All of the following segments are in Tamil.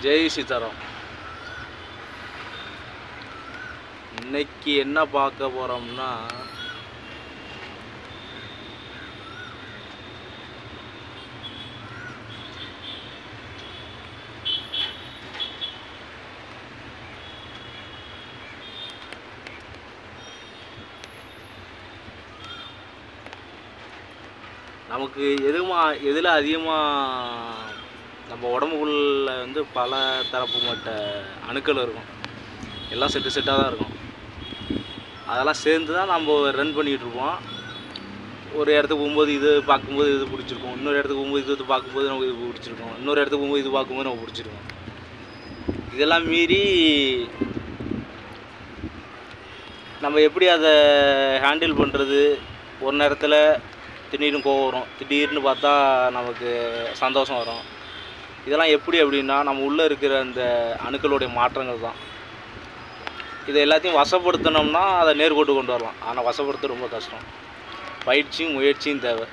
ஜெய் சீதாராம் இன்னைக்கு என்ன பார்க்க போகிறோம்னா நமக்கு எதுமா எதில் அதிகமாக நம்ம உடம்புக்குள்ள வந்து பல தரப்புப்பட்ட அணுக்கள் இருக்கும் எல்லாம் செட்டு செட்டாக தான் இருக்கும் அதெல்லாம் சேர்ந்து தான் நம்ம ரன் பண்ணிகிட்டு இருப்போம் ஒரு இடத்துக்கு போகும்போது இது பார்க்கும்போது இது பிடிச்சிருக்கும் இன்னொரு இடத்துக்கு போகும்போது இது இது பார்க்கும்போது நமக்கு இது பிடிச்சிருக்கும் இன்னொரு இடத்துக்கு போகும்போது இது பார்க்கும்போது நமக்கு பிடிச்சிருக்கும் இதெல்லாம் மீறி நம்ம எப்படி அதை ஹேண்டில் பண்ணுறது ஒரு நேரத்தில் திடீர்னு கோவம் வரும் திடீர்னு பார்த்தா நமக்கு சந்தோஷம் வரும் இதெல்லாம் எப்படி அப்படின்னா நம்ம உள்ளே இருக்கிற அந்த அணுக்களுடைய மாற்றங்கள் தான் இதை எல்லாத்தையும் வசப்படுத்தினோம்னா அதை நேர்கோட்டு கொண்டு வரலாம் ஆனால் வசப்படுத்த ரொம்ப கஷ்டம் பயிற்சியும் முயற்சியும் தேவை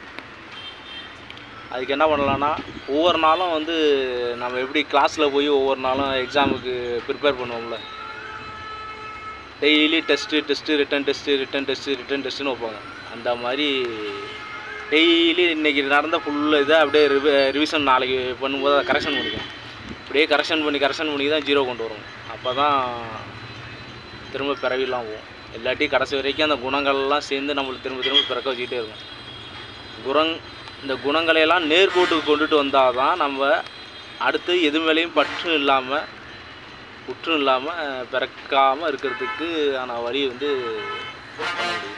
அதுக்கு என்ன பண்ணலான்னா ஒவ்வொரு நாளும் வந்து நம்ம எப்படி கிளாஸில் போய் ஒவ்வொரு நாளும் எக்ஸாமுக்கு ப்ரிப்பேர் பண்ணுவோம்ல daily test test written test written test written டெஸ்ட்டுன்னு வைப்பாங்க அந்த மாதிரி டெய்லி இன்றைக்கி நடந்த ஃபுல்லு இதை அப்படியே ரிவி ரிவிஷன் நாளைக்கு பண்ணும்போது அதை கரெக்ஷன் பண்ணிக்கும் அப்படியே கரெக்ஷன் பண்ணி கரெக்ஷன் பண்ணி தான் ஜீரோ கொண்டு வரும் அப்போ தான் திரும்ப பிறவிலாம் போகும் இல்லாட்டி கடைசி வரைக்கும் அந்த குணங்கள்லாம் சேர்ந்து நம்மளுக்கு திரும்ப திரும்ப பிறக்க வச்சுக்கிட்டே இருக்கும் குணங் இந்த குணங்களையெல்லாம் நேர்கோட்டுக்கு கொண்டுட்டு வந்தால் தான் நம்ம அடுத்து எது மேலேயும் பற்று இல்லாமல் குற்றம் இல்லாமல் பிறக்காமல் இருக்கிறதுக்கு ஆன வழி வந்து பண்ண முடியும்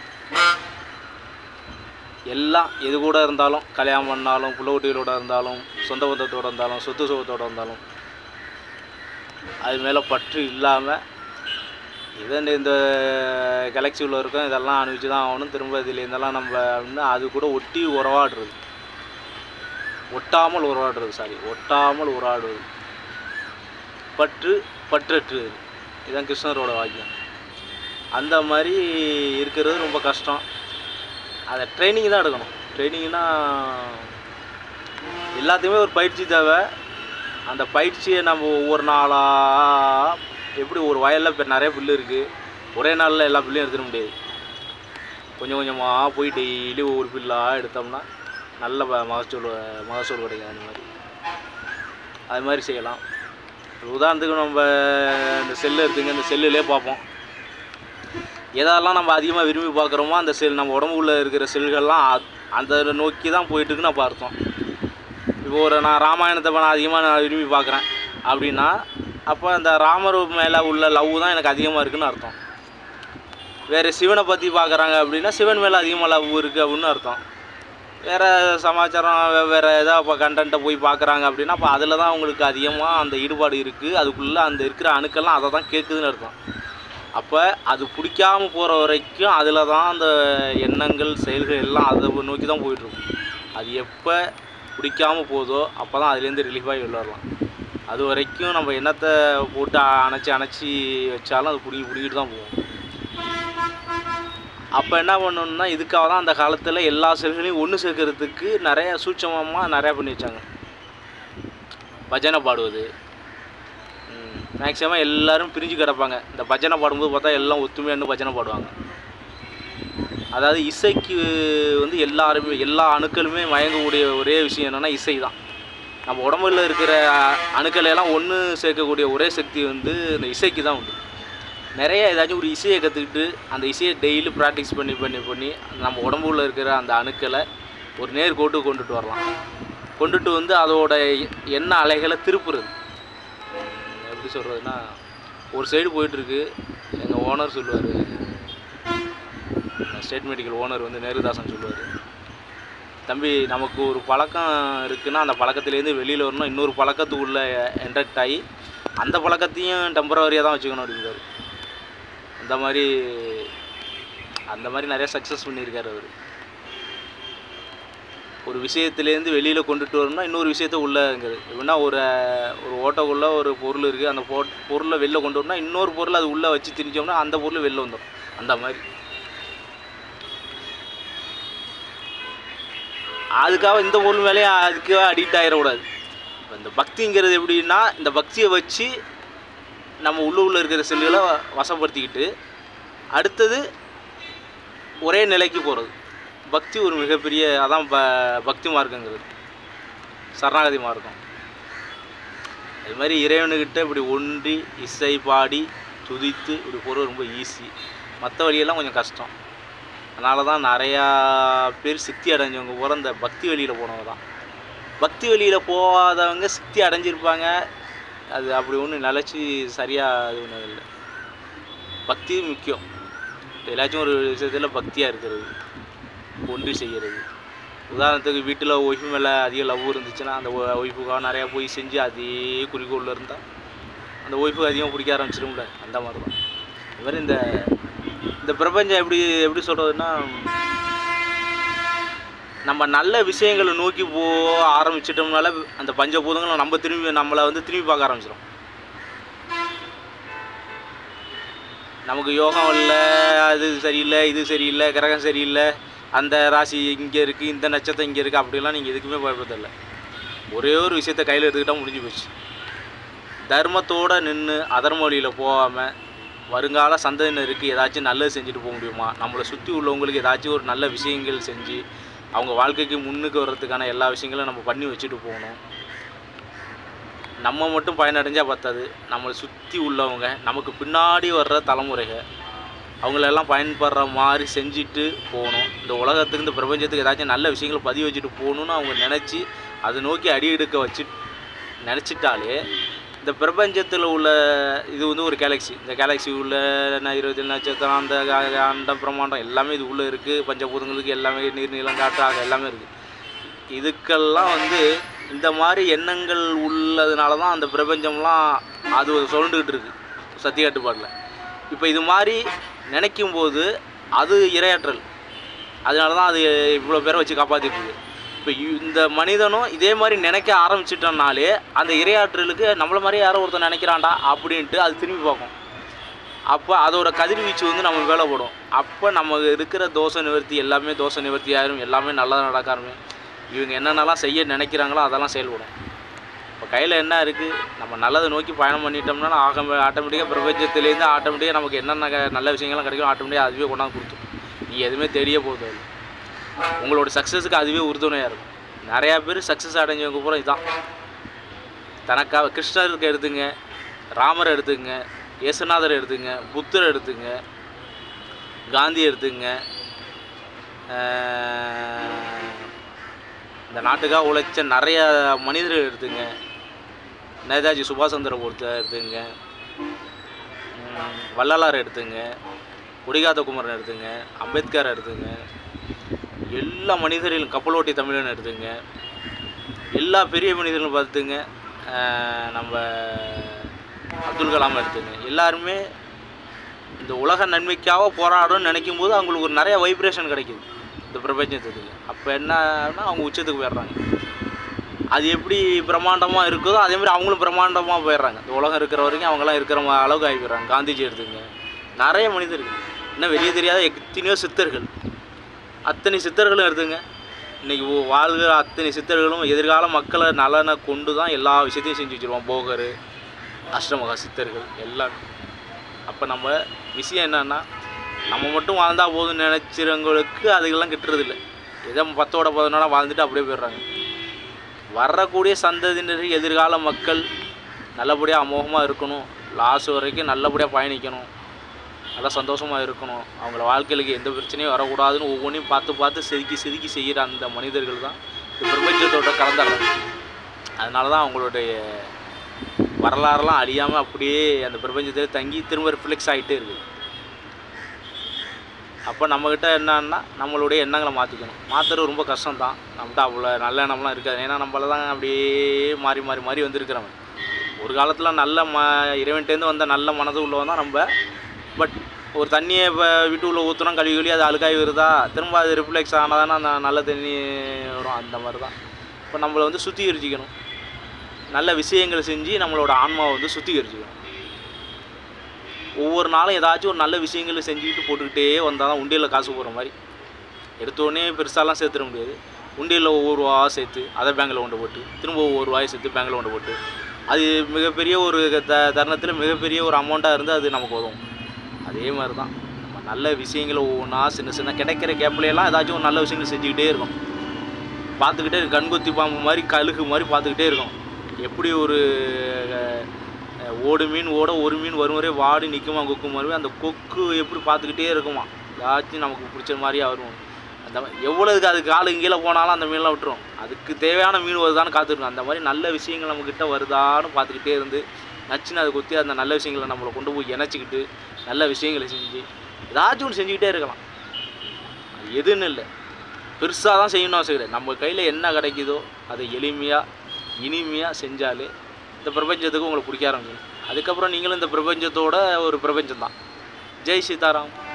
எல்லாம் எது கூட இருந்தாலும் கல்யாணம் பண்ணாலும் புள்ள குட்டிகளோட இருந்தாலும் சொந்த பந்தத்தோடு இருந்தாலும் சொத்து சுகத்தோடு இருந்தாலும் அது மேலே பற்று இல்லாமல் இதை இந்த- இந்த கேலக்சி உள்ள இருக்கும் இதெல்லாம் அனுபவிச்சு தான் ஆகணும் திரும்ப இதில் இருந்தெல்லாம் நம்ம அப்படின்னு அது கூட ஒட்டி உறவாடுறது ஒட்டாமல் உறவாடுறது சாரி ஒட்டாமல் உறவாடுவது பற்று பற்றற்று இதுதான் கிருஷ்ணரோட வாக்கியம் அந்த மாதிரி இருக்கிறது ரொம்ப கஷ்டம் அதை ட்ரைனிங் தான் எடுக்கணும் ட்ரைனிங்னா எல்லாத்தையுமே ஒரு பயிற்சி தேவை அந்த பயிற்சியை நம்ம ஒவ்வொரு நாளாக எப்படி ஒரு வயலில் இப்போ நிறைய புல் இருக்குது ஒரே நாளில் எல்லா புல்லையும் எடுத்துட முடியாது கொஞ்சம் கொஞ்சமாக போய் டெய்லி ஒவ்வொரு புல்லாக எடுத்தோம்னா நல்ல ப- மகசூல் மகசூல் கிடைக்கும் அந்த மாதிரி அது மாதிரி செய்யலாம் ஒரு உதாரணத்துக்கு நம்ம இந்த செல்லு இருக்குங்க இந்த செல்லுலேயே பார்ப்போம் எதெல்லாம் நம்ம அதிகமாக விரும்பி பார்க்குறோமோ அந்த செல் நம்ம உடம்புக்குள்ளே இருக்கிற செல்கள்லாம் அ- அந்த நோக்கி தான் போயிட்டுருக்குன்னு நம்ம அர்த்தம் இப்போ ஒரு நான் ராமாயணத்தை இப்ப நான் அதிகமாக நான் விரும்பி பார்க்குறேன் அப்படின்னா அப்போ அந்த ராமர் மேலே உள்ள லவ் தான் எனக்கு அதிகமாக இருக்குன்னு அர்த்தம் வேறு சிவனை பற்றி பார்க்குறாங்க அப்படின்னா சிவன் மேலே அதிகமாக லவ் இருக்குது அப்படின்னு அர்த்தம் வேறு சமாச்சாரம் வே- வேறு ஏதாவது இப்போ கண்டென்ட்டை போய் பார்க்குறாங்க அப்படின்னா அப்போ அதில் தான் அவங்களுக்கு அதிகமாக அந்த ஈடுபாடு இருக்குது அதுக்குள்ளே அந்த இருக்கிற அணுக்கள்லாம் அதை தான் கேட்குதுன்னு அர்த்தம் அப்போ அது பிடிக்காம போகிற வரைக்கும் அதில் தான் அந்த எண்ணங்கள் செயல்கள் எல்லாம் அதை நோக்கி தான் போயிட்டுருக்கும் அது எப்போ பிடிக்காம போதோ அப்போ தான் அதுலேருந்து ரிலீஃப் ஆகி வெளில வரலாம் அது வரைக்கும் நம்ம எண்ணத்தை போட்டு அணைச்சி அணைச்சி வச்சாலும் அது பிடிங்கி பிடிக்கிட்டு தான் போகும் அப்போ என்ன பண்ணணும்னா இதுக்காக தான் அந்த காலத்தில் எல்லா செல்களையும் ஒன்று சேர்க்கறதுக்கு நிறைய சூட்சமமாக நிறையா பண்ணி வச்சாங்க பஜனை பாடுவது மேக்ஸிமம் எல்லாரும் பிரிஞ்சு கிடப்பாங்க இந்த பஜனை பாடும்போது பார்த்தா எல்லாம் ஒத்துமையாக பஜனை பாடுவாங்க அதாவது இசைக்கு வந்து எல்லாருமே எல்லா அணுக்களுமே மயங்கக்கூடிய ஒரே விஷயம் என்னென்னா இசை தான் நம்ம உடம்புல இருக்கிற அணுக்களை எல்லாம் ஒன்று சேர்க்கக்கூடிய ஒரே சக்தி வந்து இந்த இசைக்கு தான் உண்டு நிறைய ஏதாச்சும் ஒரு இசையை கற்றுக்கிட்டு அந்த இசையை டெய்லி ப்ராக்டிஸ் பண்ணி பண்ணி பண்ணி நம்ம உடம்புல இருக்கிற அந்த அணுக்களை ஒரு நேர்கோட்டு கொண்டுட்டு வரலாம் கொண்டுட்டு வந்து அதோட எண்ண அலைகளை திருப்புறது எப்படி சொல்கிறதுனா ஒரு சைடு போயிட்டுருக்கு எங்கள் ஓனர் சொல்லுவார் ஸ்டேட் மெடிக்கல் ஓனர் வந்து நேருதாசன் சொல்லுவார் தம்பி நமக்கு ஒரு பழக்கம் இருக்குன்னா அந்த பழக்கத்துலேருந்து வெளியில் வரணும் இன்னொரு பழக்கத்துக்குள்ளே என்டக்ட் ஆகி அந்த பழக்கத்தையும் டெம்பரவரியாக தான் வச்சுக்கணும் அப்படிங்கிறாரு அந்த மாதிரி அந்த மாதிரி நிறைய சக்ஸஸ் பண்ணியிருக்காரு அவர் ஒரு விஷயத்துலேருந்து வெளியில் கொண்டுட்டு வரணும்னா இன்னொரு விஷயத்த உள்ளேங்கிறது எப்படின்னா ஒரு ஒரு ஓட்டக்குள்ளே ஒரு பொருள் இருக்குது அந்த பொ பொருளை வெளில கொண்டு வரணும்னா இன்னொரு பொருள் அது உள்ளே வச்சு திணிச்சோம்னா அந்த பொருள் வெளில வந்துடும் அந்த மாதிரி அதுக்காக இந்த பொருள் மேலேயே அதுக்கு அடிக்ட் ஆகிடக்கூடாது இந்த பக்திங்கிறது எப்படின்னா இந்த பக்தியை வச்சு நம்ம உள்ளுக்குள்ள இருக்கிற செல்லுகளை வசப்படுத்திக்கிட்டு அடுத்தது ஒரே நிலைக்கு போகிறது பக்தி ஒரு மிகப்பெரிய அதான் ப பக்தி மார்க்கங்கிறது சரணாகதி மார்க்கம் அது மாதிரி இறைவனுக்கிட்ட இப்படி ஒன்றி இசை பாடி துதித்து இப்படி போகிறது ரொம்ப ஈஸி மற்ற வழியெல்லாம் கொஞ்சம் கஷ்டம் அதனால தான் நிறையா பேர் சித்தி அடைஞ்சவங்க பூரா இந்த பக்தி வழியில் போனவங்க தான் பக்தி வழியில் போகாதவங்க சித்தி அடைஞ்சிருப்பாங்க அது அப்படி ஒன்றும் நிலச்சி சரியாக இது ஒன்றும் இல்லை பக்தி முக்கியம் எல்லாச்சும் ஒரு விஷயத்தில் பக்தியாக இருக்கிறது ஒன்றி செய்கிறது உதாரணத்துக்கு வீட்டில் ஒய்ஃபு மேலே அதிக லவ் இருந்துச்சுன்னா அந்த ஒய்ஃபுக்காக நிறையா போய் செஞ்சு அதே குறிக்கோளில் இருந்தால் அந்த ஒய்ஃபுக்கு அதிகம் பிடிக்க ஆரம்பிச்சிடும்ல அந்த மாதிரி தான் இது மாதிரி இந்த இந்த பிரபஞ்சம் எப்படி எப்படி சொல்கிறதுன்னா நம்ம நல்ல விஷயங்களை நோக்கி போ ஆரம்பிச்சிட்டோம்னால அந்த பஞ்சபூதங்களை நம்ம திரும்பி நம்மளை வந்து திரும்பி பார்க்க ஆரம்பிச்சிடும் நமக்கு யோகம் இல்லை அது சரியில்லை இது சரியில்லை கிரகம் சரியில்லை அந்த ராசி இங்கே இருக்குது இந்த நட்சத்திரம் இங்கே இருக்குது அப்படிலாம் நீங்கள் எதுக்குமே பயப்படுறதில்ல ஒரே ஒரு விஷயத்தை கையில் எடுத்துக்கிட்டால் முடிஞ்சு போச்சு தர்மத்தோடு நின்று அதர்ம வழியில் போகாமல் வருங்கால சந்ததியினருக்கு ஏதாச்சும் நல்லது செஞ்சுட்டு போக முடியுமா நம்மளை சுற்றி உள்ளவங்களுக்கு ஏதாச்சும் ஒரு நல்ல விஷயங்கள் செஞ்சு அவங்க வாழ்க்கைக்கு முன்னுக்கு வர்றதுக்கான எல்லா விஷயங்களும் நம்ம பண்ணி வச்சுட்டு போகணும் நம்ம மட்டும் பயனடைஞ்சால் பத்தாது நம்மளை சுற்றி உள்ளவங்க நமக்கு பின்னாடி வர்ற தலைமுறைகள் அவங்களெல்லாம் பயன்படுற மாதிரி செஞ்சுட்டு போகணும் இந்த உலகத்துக்கு இந்த பிரபஞ்சத்துக்கு ஏதாச்சும் நல்ல விஷயங்களை பதிவு வச்சுட்டு போகணுன்னு அவங்க நினச்சி அதை நோக்கி அடி எடுக்க வச்சு நினச்சிட்டாலே இந்த பிரபஞ்சத்தில் உள்ள இது வந்து ஒரு கேலக்ஸி இந்த கேலக்ஸி உள்ள என்ன இருபத்தி நட்சத்திரம் அந்த க- அண்டம் பிரம்மாண்டம் எல்லாமே இது உள்ளே இருக்குது பஞ்சபூதங்களுக்கு எல்லாமே நீர் நீளம் காற்று ஆக எல்லாமே இருக்குது இதுக்கெல்லாம் வந்து இந்த மாதிரி எண்ணங்கள் உள்ளதுனால தான் அந்த பிரபஞ்சம்லாம் அது சுரண்டுக்கிட்டு இருக்கு சத்திய கட்டுப்பாட்டில் இப்போ இது மாதிரி நினைக்கும் போது அது இரையாற்றல் அதனால தான் அது இவ்வளோ பேரை வச்சு காப்பாற்றிட்டு இருக்கு இப்போ இந்த மனிதனும் இதே மாதிரி நினைக்க ஆரம்பிச்சிட்டோம்னாலே அந்த இரையாற்றலுக்கு நம்மள மாதிரி யாரோ ஒருத்தன் நினைக்கிறான்டா அப்படின்ட்டு அது திரும்பி பார்க்கும் அப்போ அதோட கதிர்வீச்சு வந்து நம்ம மேலே போடும் அப்போ நம்ம இருக்கிற தோஷ நிவர்த்தி எல்லாமே தோஷ நிவர்த்தி ஆயிரும் எல்லாமே நல்லதாக நடக்க ஆரம்பிக்கும் இவங்க என்னென்னலாம் செய்ய நினைக்கிறாங்களோ அதெல்லாம் செயல்படும் இப்போ கையில் என்ன இருக்குது நம்ம நல்லதை நோக்கி பயணம் பண்ணிட்டோம்னா ஆக ஆட்டோமேட்டிக்காக பிரபஞ்சத்துலேருந்து ஆட்டோமேட்டிக்காக நமக்கு என்னென்ன க- நல்ல விஷயங்கள்லாம் கிடைக்கும் ஆட்டோமேட்டிக்காக அதுவே கொண்டாந்து கொடுத்துரும் நீங்கள் எதுவுமே தெரிய போகிறது இல்லை உங்களோட சக்ஸஸுக்கு அதுவே உறுதுணையாக இருக்கும் நிறையா பேர் சக்ஸஸ் அடைஞ்சவங்க பூரா இதுதான் தனக்காக கிருஷ்ணருக்கு எடுத்துங்க ராமர் எடுத்துங்க இயேசுநாதர் எடுத்துங்க புத்தர் எடுத்துங்க காந்தி எடுத்துங்க ஆஹ் இந்த நாட்டுக்காக உழைச்ச நிறைய மனிதர்கள் எடுத்துங்க நேதாஜி சுபாஷ் சந்திர போஸ் எடுத்துங்க உம், வள்ளலார் எடுத்துங்க கொடிகாத்த குமரன் எடுத்துங்க அம்பேத்கர் எடுத்துங்க எல்லா மனிதர்களும் கப்பலோட்டி தமிழன் எடுத்துங்க எல்லா பெரிய மனிதர்களும் பார்த்துங்க ஆஹ் நம்ம அப்துல் கலாம் எடுத்துங்க எல்லாருமே இந்த உலக நன்மைக்காக போராடணும்னு நினைக்கும் போது அவங்களுக்கு ஒரு நிறைய வைப்ரேஷன் கிடைக்குது இந்த பிரபஞ்சத்துக்கு அப்போ என்னன்னா அவங்க உச்சத்துக்கு போயிடுறாங்க அது எப்படி பிரம்மாண்டமாக இருக்குதோ அதே மாதிரி அவங்களும் பிரம்மாண்டமாக போயிடுறாங்க இந்த உலகம் இருக்கிற வரைக்கும் அவங்களாம் இருக்கிற மா- அளவுக்கு ஆகி போயிடுறாங்க காந்திஜி எடுத்துங்க நிறைய மனிதர்கள் இன்னும் வெளியே தெரியாத எத்தனையோ சித்தர்கள் அத்தனை சித்தர்களும் எடுத்துங்க இன்றைக்கி வாழ்கிற அத்தனை சித்தர்களும் எதிர்கால மக்களை நலனை கொண்டு தான் எல்லா விஷயத்தையும் செஞ்சு வச்சுருவோம் போகர் அஷ்டமகா சித்தர்கள் எல்லாம் அப்போ நம்ம விஷயம் என்னன்னா நம்ம மட்டும் வாழ்ந்தா போதும்னு நினச்சிறவங்களுக்கு அதுக்கெல்லாம் கிட்டுறதில்ல ஏதோ பத்தோட பதினோட வாழ்ந்துட்டு அப்படியே போயிடுறாங்க வரக்கூடிய சந்ததியினர் எதிர்கால மக்கள் நல்லபடியாக அமோகமாக இருக்கணும் லாஸ்ட் வரைக்கும் நல்லபடியாக பயணிக்கணும் நல்லா சந்தோஷமாக இருக்கணும் அவங்கள வாழ்க்கையிலுக்கு எந்த பிரச்சனையும் வரக்கூடாதுன்னு ஒவ்வொன்றையும் பார்த்து பார்த்து செதுக்கி செதுக்கி செய்கிற அந்த மனிதர்கள் தான் இந்த பிரபஞ்சத்தோட கலந்துடுறாங்க அதனால தான் அவங்களுடைய வரலாறுலாம் அழியாமல் அப்படியே அந்த பிரபஞ்சத்தில் தங்கி திரும்ப ரிஃப்ளெக்ஸ் ஆகிட்டே இருக்குது அப்போ நம்மக்கிட்ட என்னன்னா நம்மளுடைய எண்ணங்களை மாற்றிக்கணும் மாற்றுறது ரொம்ப கஷ்டம் தான் நம்மகிட்ட அவ்வளோ நல்ல எண்ணம்லாம் இருக்காது ஏன்னா நம்மள தான் அப்படியே மாறி மாறி மாறி வந்திருக்கிறவன் ஒரு காலத்தில் நல்ல ம இறைவன்ட்டேருந்து வந்த நல்ல மனது உள்ளவன் தான் நம்ம பட் ஒரு தண்ணியை இப்போ வீட்டுக்குள்ளே ஊற்றுறோம் கழுவி கழுவி அது அழுக்காகி வருதா திரும்ப அது ரிஃப்ளெக்ஸ் ஆனாதானே அந்த நல்ல தண்ணி வரும் அந்த மாதிரி தான் இப்போ நம்மளை வந்து சுத்திகரிச்சிக்கணும் நல்ல விஷயங்களை செஞ்சு நம்மளோட ஆன்மாவை வந்து சுத்திகரிச்சுக்கணும் ஒவ்வொரு நாளும் ஏதாச்சும் ஒரு நல்ல விஷயங்களை செஞ்சுக்கிட்டு போட்டுக்கிட்டே வந்தால் தான் உண்டியலில் காசு போகிற மாதிரி எடுத்தோடனே பெருசாலாம் சேர்த்துட முடியாது உண்டியலில் ஒவ்வொரு ரூபா சேர்த்து அதை பேங்கில் கொண்டு போட்டு திரும்ப ஒவ்வொரு ரூபாயை சேர்த்து பேங்கில் கொண்டு போட்டு அது மிகப்பெரிய ஒரு த தருணத்தில் மிகப்பெரிய ஒரு அமௌண்ட்டாக இருந்து அது நமக்கு உதவும் அதே மாதிரி தான் நம்ம நல்ல விஷயங்களை ஒவ்வொன்றா சின்ன சின்ன கிடைக்கிற கேப்லையெல்லாம் ஏதாச்சும் ஒரு நல்ல விஷயங்கள் செஞ்சுக்கிட்டே இருக்கும் பார்த்துக்கிட்டே இருக்கு கண்கொத்தி பாம்பு மாதிரி கழுகு மாதிரி பார்த்துக்கிட்டே இருக்கும் எப்படி ஒரு அஹ், ஓடு மீன் ஓட ஒரு மீன் வரும் வரை வாடி நிற்குமா கொக்கு மாதிரி அந்த கொக்கு எப்படி பார்த்துக்கிட்டே இருக்குமா ஏதாச்சும் நமக்கு பிடிச்ச மாதிரியா வரும் அந்த மா- எவ்வளவுக்கு அதுக்கு ஆளு கீழே போனாலும் அந்த மீன்லாம் விட்டுரும் அதுக்கு தேவையான மீன் வருதான்னு காத்துருக்கும் அந்த மாதிரி நல்ல விஷயங்கள் நம்மக்கிட்ட வருதான்னு பார்த்துக்கிட்டே இருந்து நச்சுன்னு அதை கொத்தி அந்த நல்ல விஷயங்களை நம்மளை கொண்டு போய் இணைச்சிக்கிட்டு நல்ல விஷயங்களை செஞ்சு ஏதாச்சும் ஒன்று செஞ்சுக்கிட்டே இருக்கலாம் அது எதுன்னு இல்லை பெருசாக தான் செய்யணும் அவசியம் கிடையாது நம்ம கையில் என்ன கிடைக்குதோ அதை எளிமையாக இனிமையாக செஞ்சாலே இந்த பிரபஞ்சத்துக்கு உங்களுக்கு பிடிக்க ஆரம்பிக்கும் அதுக்கப்புறம் நீங்களும் இந்த பிரபஞ்சத்தோட ஒரு பிரபஞ்சம் தான் ஜெய் சீதாராம்